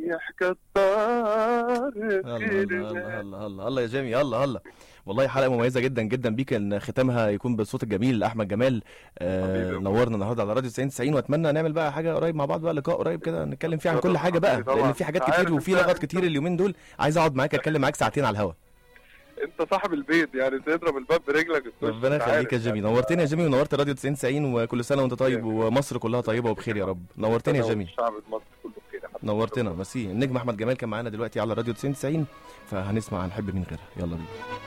ريح كتار الله الله الله الله الله يا جيمي يلا يلا والله حلقه مميزه جدا جدا بيك ان ختامها يكون بالصوت الجميل لاحمد جمال آه حبيبي. نورنا النهارده على راديو 90 90 واتمنى نعمل بقى حاجه قريب مع بعض بقى لقاء قريب كده نتكلم فيه عن كل حاجه بقى طبعاً. لان في حاجات عارف كتير وفي إنت- لغط كتير اليومين دول عايز اقعد معاك اتكلم معاك ساعتين على الهوا انت صاحب البيت يعني تضرب الباب برجلك تخش، ربنا أنت يخليك عارف يا جيمي يعني. نورتني يا جيمي ونورت راديو 90 90 وكل سنه وانت طيب جميل. ومصر كلها طيبه وبخير يا رب نورتني يا أنا جيمي والشعب المصري كله بخير يا حبيبي. نورتنا ميرسي النجم احمد جمال كان معانا دلوقتي على راديو 90 90 فهنسمع هنحب مين غيرها يلا بينا